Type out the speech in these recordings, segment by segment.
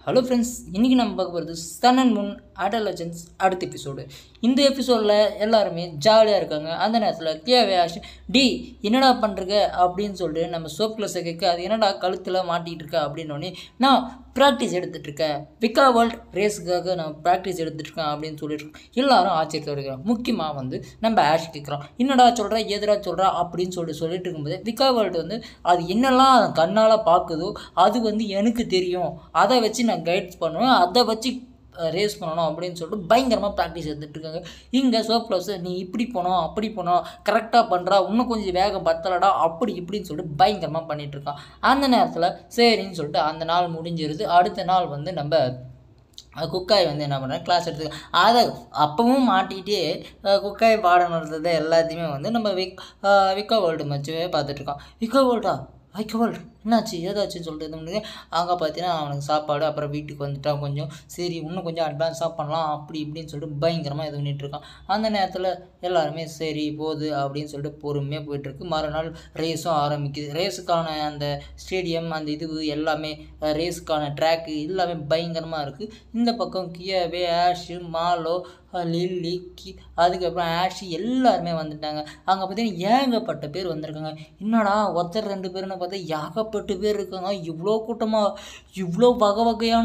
Hello friends இன்றைக்கி நம்ம பார்க்க போகிறது சன் அண்ட் மூன் அடல் லெஜன்ஸ் அடுத்த எபிசோடு இந்த எபிசோடில் எல்லாருமே ஜாலியாக இருக்காங்க அந்த நேரத்தில் கேவே ஆஷ் டி என்னடா பண்ணுறங்க அப்படின்னு சொல்லிட்டு நம்ம சோப் கிளாஸை கேட்க அது என்னடா கழுத்தில் மாட்டிகிட்டு இருக்க அப்படின்னோடனே நான் ப்ராக்டிஸ் எடுத்துகிட்டு இருக்கேன் விக்கா வேர்ல்ட் ரேஸுக்காக நான் ப்ராக்டிஸ் எடுத்துகிட்டு இருக்கேன் அப்படின்னு சொல்லிட்டு இருக்கோம். எல்லாரும் ஆச்சரியத்தில் இருக்கிறோம் முக்கியமாக வந்து நம்ம ஆஷ் கேட்குறோம் என்னடா சொல்கிறா எதிரா சொல்கிறா அப்படின்னு சொல்லிட்டு சொல்லிட்டு இருக்கும்போது விக்கா வேர்ல்டு வந்து அது என்னெல்லாம் அது கண்ணால் பார்க்குதோ அது வந்து எனக்கு தெரியும் அதை வச்சு நான் கைட்ஸ் பண்ணுவேன் அதை வச்சு ரேஸ் பண்ணணும் அப்படின்னு சொல்லிட்டு பயங்கரமாக ப்ராக்டிஸ் எடுத்துகிட்டு இருக்காங்க இங்கே சோப் ப்ளஸ் நீ இப்படி போனோம் அப்படி போனோம் கரெக்டாக பண்ணுறா இன்னும் கொஞ்சம் வேகம் பத்தலடா அப்படி இப்படின்னு சொல்லிட்டு பயங்கரமாக பண்ணிட்டு இருக்கான் அந்த நேரத்தில் சரின்னு சொல்லிட்டு அந்த நாள் முடிஞ்சிருது அடுத்த நாள் வந்து நம்ம அஹ் குக்காய் வந்து என்ன பண்ணுறேன் கிளாஸ் எடுத்து அதை அப்பவும் மாட்டிக்கிட்டே அஹ் குக்காய் பாடம் நடந்தது எல்லாத்தையுமே வந்து நம்ம விக் அஹ் விக்கா வேர்ல்டு மச்சுவே பார்த்துட்ருக்கோம் விக்கா வேர்ல்டா விக்கா வேர்ல்டு என்னாச்சு ஏதாச்சுன்னு சொல்லிட்டு இது பண்ணுங்க அங்கே பார்த்தீங்கன்னா அவனுக்கு சாப்பாடு அப்புறம் வீட்டுக்கு வந்துட்டான் கொஞ்சம் சரி இன்னும் கொஞ்சம் அட்வான்ஸாக பண்ணலாம் அப்படி இப்படின்னு சொல்லிட்டு பயங்கரமாக இது பண்ணிட்டு இருக்கான் அந்த நேரத்தில் எல்லாருமே சரி போகுது அப்படின்னு சொல்லிட்டு பொறுமையாக போயிட்டுருக்கு மறுநாள் ரேஸும் ஆரம்பிக்குது ரேஸுக்கான அந்த ஸ்டேடியம் அந்த இது எல்லாமே ரேஸுக்கான ட்ராக்கு எல்லாமே பயங்கரமாக இருக்குது இந்த பக்கம் கியாவே ஆஷு மாலோ அஹ் லில்லி கி அதுக்கப்புறம் ஆஷி எல்லாருமே வந்துட்டாங்க அங்கே பார்த்தீங்கன்னா ஏகப்பட்ட பேர் வந்திருக்காங்க என்னடா ஒருத்தர் ரெண்டு பேர்னு பார்த்தா ஏகப்பட்ட பேர் இருக்காங்க இவ்வளோ கூட்டமாக இவ்வளோ வகை வகையான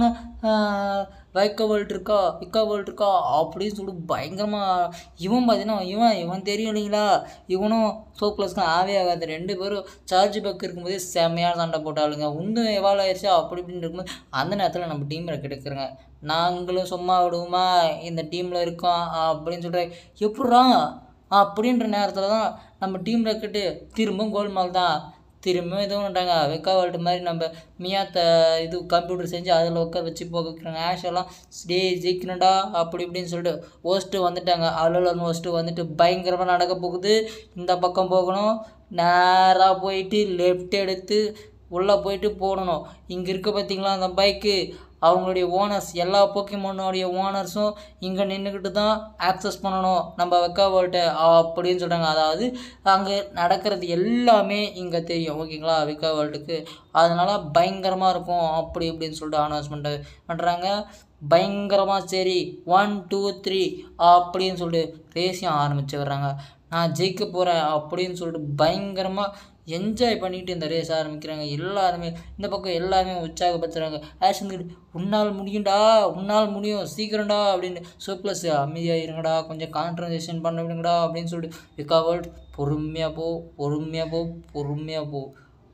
வைக்க வேர்ல்டு இருக்கா விக்கா வேர்ல்டு இருக்கா அப்படின்னு சொல்லிட்டு பயங்கரமாக இவன் பார்த்தீங்கன்னா இவன் இவன் தெரியும் இல்லைங்களா இவனும் சோ ப்ளஸ்க்கு ஆவே ஆகாது ரெண்டு பேரும் சார்ஜ் பக் இருக்கும்போதே செம்மையான சண்டை போட்டாளுங்க இன்னும் எவால் ஆயிடுச்சா அப்படி இப்படின்னு இருக்கும்போது அந்த நேரத்தில் நம்ம டீமில் கிடைக்கிறோங்க நாங்களும் சும்மா விடுவோமா இந்த டீமில் இருக்கோம் அப்படின்னு சொல்கிறேன் எப்பட்றா அப்படின்ற நேரத்தில் தான் நம்ம டீம் ரெக்கெட்டு திரும்பவும் கோல்மால் தான் திரும்பவும் எதுவும் பண்ணிட்டாங்க வெக்கா வேர்ல்டு மாதிரி நம்ம மியாத்த இது கம்ப்யூட்டர் செஞ்சு அதில் உட்கார வச்சு போக வைக்கிறாங்க ஆஷ் எல்லாம் டே ஜெயிக்கணும்டா அப்படி இப்படின்னு சொல்லிட்டு ஹோஸ்ட்டு வந்துட்டாங்க அலுவலர் ஹோஸ்ட்டு வந்துட்டு பயங்கரமாக நடக்க போகுது இந்த பக்கம் போகணும் நேராக போயிட்டு லெஃப்ட் எடுத்து உள்ளே போயிட்டு போடணும் இங்கே இருக்க பார்த்தீங்களா அந்த பைக்கு அவங்களுடைய ஓனர்ஸ் எல்லா போக்கிமோனுடைய ஓனர்ஸும் இங்கே நின்றுக்கிட்டு தான் ஆக்சஸ் பண்ணணும் நம்ம வெக்கா வேர்ல்ட்டை அப்படின்னு சொல்கிறாங்க அதாவது அங்கே நடக்கிறது எல்லாமே இங்கே தெரியும் ஓகேங்களா விக்கா வேர்ல்டுக்கு அதனால் பயங்கரமாக இருக்கும் அப்படி இப்படின்னு சொல்லிட்டு அனௌன்ஸ்மெண்ட்டு பண்ணுறாங்க பயங்கரமாக சரி ஒன் டூ த்ரீ அப்படின்னு சொல்லிட்டு ரேஸையும் ஆரம்பிச்சு வர்றாங்க நான் ஜெயிக்க போகிறேன் அப்படின்னு சொல்லிட்டு பயங்கரமாக என்ஜாய் பண்ணிட்டு இந்த ரேஸ் ஆரம்பிக்கிறாங்க எல்லாருமே இந்த பக்கம் எல்லாருமே உற்சாகப்படுத்துகிறாங்க ஆக்ஷன் உன்னால் முடியும்டா உன்னால் முடியும் சீக்கிரம்டா அப்படின்னு சூப்ளஸ் அமைதியாக இருங்கடா கொஞ்சம் கான்ட்ரன்சேஷன் பண்ண விடுங்கடா அப்படின்னு சொல்லிட்டு விக்கா வேர்ல்ட் பொறுமையாக போ பொறுமையாக போ பொறுமையாக போ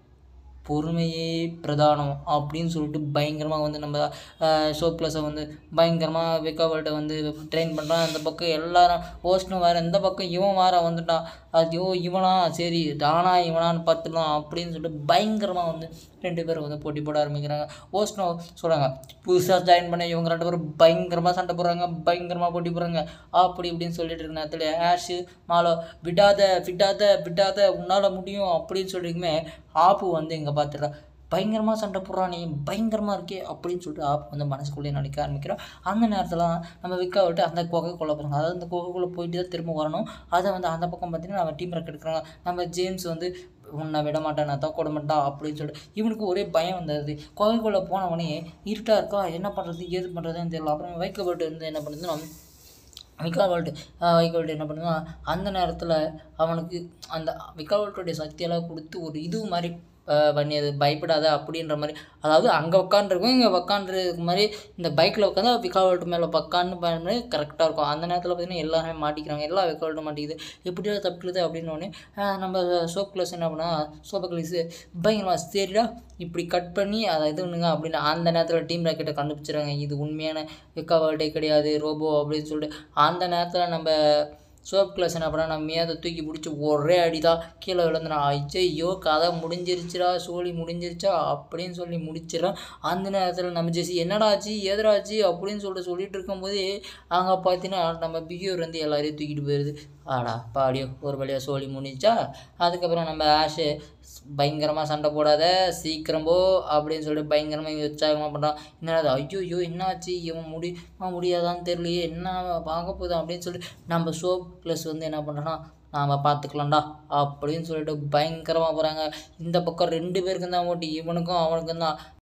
பொறுமையே பிரதானம் அப்படின்னு சொல்லிட்டு பயங்கரமாக வந்து நம்ம ஷோ ப்ளஸை வந்து பயங்கரமாக விக்கா வேர்ல்டை வந்து ட்ரெயின் பண்ணுறான் அந்த பக்கம் எல்லாரும் ஹோஸ்ட்டும் வேறு இந்த பக்கம் இவன் வேற வந்துட்டான் ஐயோ இவனா சரி தானா இவனான்னு பார்த்துலாம் அப்படின்னு சொல்லிட்டு பயங்கரமாக வந்து ரெண்டு பேரும் வந்து போட்டி போட ஆரம்பிக்கிறாங்க ஹோஸ்ட்டும் சொல்கிறாங்க புதுசாக ஜாயின் பண்ண இவங்க ரெண்டு பேரும் பயங்கரமாக சண்டை போடுறாங்க பயங்கரமாக போட்டி போடுறாங்க அப்படி இப்படின்னு சொல்லிட்டு இருக்க நேரத்தில் ஆஷு மாலோ விடாத விடாத விடாத உன்னால் முடியும் அப்படின்னு சொல்லிட்டுமே ஆப்பு வந்து இங்கே பார்த்துடுறா பயங்கரமாக சண்டை போடுறான் நீ பயங்கரமாக இருக்கே அப்படின்னு சொல்லிட்டு ஆப் வந்து மனசுக்குள்ளேயே நினைக்க ஆரம்பிக்கிறோம் அந்த நேரத்தில் நம்ம விற்க விட்டு அந்த குகைக்குள்ளே போகிறாங்க அதாவது அந்த குகைக்குள்ளே போயிட்டு தான் திரும்ப வரணும் அதை வந்து அந்த பக்கம் பார்த்தீங்கன்னா நம்ம டீம் ரெக் எடுக்கிறாங்க நம்ம ஜேம்ஸ் வந்து உன்னை விட மாட்டேன் நான் தக்க விட மாட்டான் அப்படின்னு சொல்லிட்டு இவனுக்கு ஒரே பயம் வந்தது குகைக்குள்ளே போனவனே இருட்டாக இருக்கா என்ன பண்ணுறது ஏது பண்ணுறதுன்னு தெரியல அப்புறம் வைக்கப்பட்டு வந்து என்ன பண்ணுதுன்னா விக்காவால்ட்டு விக்காவால்ட்டு என்ன பண்ணுன்னா அந்த நேரத்தில் அவனுக்கு அந்த விக்காவால்ட்டுடைய சக்தியெல்லாம் கொடுத்து ஒரு இது மாதிரி பண்ணி அது பயப்படாத அப்படின்ற மாதிரி அதாவது அங்கே உட்காந்துருக்கும் இங்கே உக்காந்துருக்கு மாதிரி இந்த பைக்கில் உட்காந்து விக்காவால்ட்டு மேலே உட்காந்து பண்ணி கரெக்டாக இருக்கும் அந்த நேரத்தில் பார்த்தீங்கன்னா எல்லாருமே மாட்டிக்கிறாங்க எல்லா விக்காவால்ட்டும் மாட்டிக்குது எப்படியா தப்பிக்கிறது அப்படின்னோடனே நம்ம சோப் கிளாஸ் என்ன பண்ணா சோப்பு கிளாஸு பயங்கரமாக சரிடா இப்படி கட் பண்ணி அதை இது பண்ணுங்க அப்படின்னு அந்த நேரத்தில் டீம் ராக்கெட்டை கண்டுபிடிச்சிடுறாங்க இது உண்மையான விக்காவால்ட்டே கிடையாது ரோபோ அப்படின்னு சொல்லிட்டு அந்த நேரத்தில் நம்ம சோப் கிளாஸ் என்ன பண்ணா நம்ம மேதை தூக்கி பிடிச்சி ஒரே அடி தான் கீழே விழுந்துறான் ஐயோ கதை முடிஞ்சிருச்சுடா சோழி முடிஞ்சிருச்சா அப்படின்னு சொல்லி முடிச்சிடறான் அந்த நேரத்தில் நம்ம ஜெசி என்னடாச்சு எதிராச்சு அப்படின்னு சொல்லிட்டு சொல்லிட்டு இருக்கும்போதே அங்கே பார்த்தீங்கன்னா நம்ம பிஹேவியர் வந்து எல்லாரையும் தூக்கிட்டு போயிடுது ஆடா பாடியோ ஒரு வழியாக சோழி முடிஞ்சா அதுக்கப்புறம் நம்ம ஆஷு பயங்கரமாக சண்டை போடாத சீக்கிரம் போ அப்படின்னு சொல்லிட்டு பயங்கரமாக இவன் உற்சாகமாக பண்ணுறான் என்னடா ஐயோ ஐயோ என்னாச்சு இவன் முடி முடியாதான்னு தெரியலையே என்ன பார்க்க போதும் அப்படின்னு சொல்லிட்டு நம்ம சோப் ப்ளஸ் வந்து என்ன பண்ணுறோன்னா நாம் பார்த்துக்கலாம்டா அப்படின்னு சொல்லிட்டு பயங்கரமாக போகிறாங்க இந்த பக்கம் ரெண்டு பேருக்கும் தான் ஓட்டி இவனுக்கும் அவனுக்கும் தான்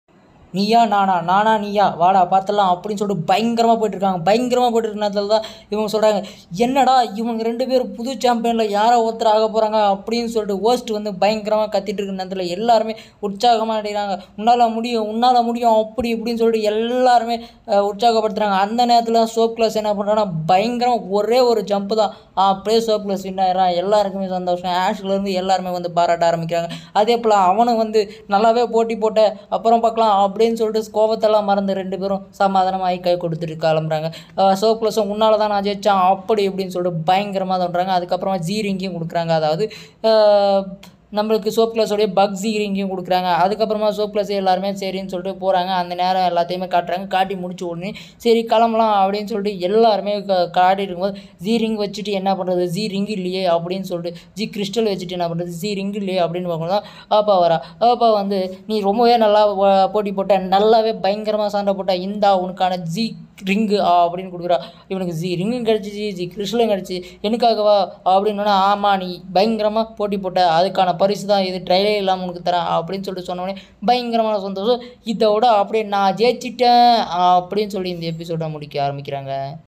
நீயா நானா நானா நீயா வாடா பார்த்துலாம் அப்படின்னு சொல்லிட்டு பயங்கரமாக போயிட்டுருக்காங்க பயங்கரமாக போயிட்டு இருக்க நேரத்தில் தான் இவங்க சொல்கிறாங்க என்னடா இவங்க ரெண்டு பேரும் புது சாம்பியனில் யாரோ ஒருத்தர் ஆக போகிறாங்க அப்படின்னு சொல்லிட்டு ஹோஸ்ட் வந்து பயங்கரமாக கத்திட்டு இருக்க நேரத்தில் எல்லாருமே உற்சாகமாக அடைகிறாங்க உன்னால் முடியும் உன்னால் முடியும் அப்படி இப்படின்னு சொல்லிட்டு எல்லாருமே அஹ், உற்சாகப்படுத்துகிறாங்க அந்த நேரத்தில் சோப் கிளாஸ் என்ன பண்ணுறாங்கன்னா பயங்கரம் ஒரே ஒரு ஜம்ப் தான் அப்படியே சோப் கிளாஸ் வின் ஆயிடுறான் எல்லாருக்குமே சந்தோஷம் ஆஷ்லேருந்து எல்லாருமே வந்து பாராட்ட ஆரம்பிக்கிறாங்க அதே போல் அவனும் வந்து நல்லாவே போட்டி போட்ட அப்புறம் பார்க்கலாம் அப்படின்னு சொல்லிட்டு கோபத்தெல்லாம் மறந்து ரெண்டு பேரும் சமாதானமாகி கை கொடுத்துட்டு கிளம்புறாங்க சோப் கிளாஸும் உன்னால தான் நான் ஜெயிச்சேன் அப்படி இப்படின்னு சொல்லிட்டு பயங்கரமாக தோன்றாங்க அதுக்கப்புறமா ஜீரிங்கையும் கொடுக்குறாங்க அதாவது அஹ், நம்மளுக்கு சோப் கிளாஸோடைய பக் ஜீரிங்கையும் கொடுக்குறாங்க அதுக்கப்புறமா சோப் கிளாஸ் எல்லாருமே சரின்னு சொல்லிட்டு போகிறாங்க அந்த நேரம் எல்லாத்தையுமே காட்டுறாங்க காட்டி முடிச்ச உடனே சரி கிளம்பலாம் அப்படின்னு சொல்லிட்டு எல்லாருமே க- காட்டிட்டு இருக்கும்போது ஜி ரிங் வச்சுட்டு என்ன பண்ணுறது ஜி ரிங் இல்லையே அப்படின்னு சொல்லிட்டு ஜி கிறிஸ்டல் வச்சுட்டு என்ன பண்ணுறது ஜி ரிங் இல்லையே அப்படின்னு பார்க்கணும் தான் ஆப்பா வரா ஆப்பா வந்து நீ ரொம்பவே நல்லா வ- போட்டி போட்ட நல்லாவே பயங்கரமாக சண்டை போட்ட இந்தா உனக்கான ஜி ரிங்கு அப்படின்னு கொடுக்குறா இவனுக்கு ஜி ரிங்கும் கிடச்சிச்சு ஜி கிறிஸ்டலும் கிடச்சி எனக்காகவா அப்படின்னா ஆமாம் நீ பயங்கரமாக போட்டி போட்ட அதுக்கான பரிசு தான் இது ட்ரைலே இல்லாமல் உனக்கு தரேன் அப்படின்னு சொல்லிட்டு சொன்னோடனே பயங்கரமான சந்தோஷம் இதோட அப்படியே நான் ஜெயிச்சிட்டேன் அப்படின்னு சொல்லி இந்த எபிசோட முடிக்க ஆரம்பிக்கிறாங்க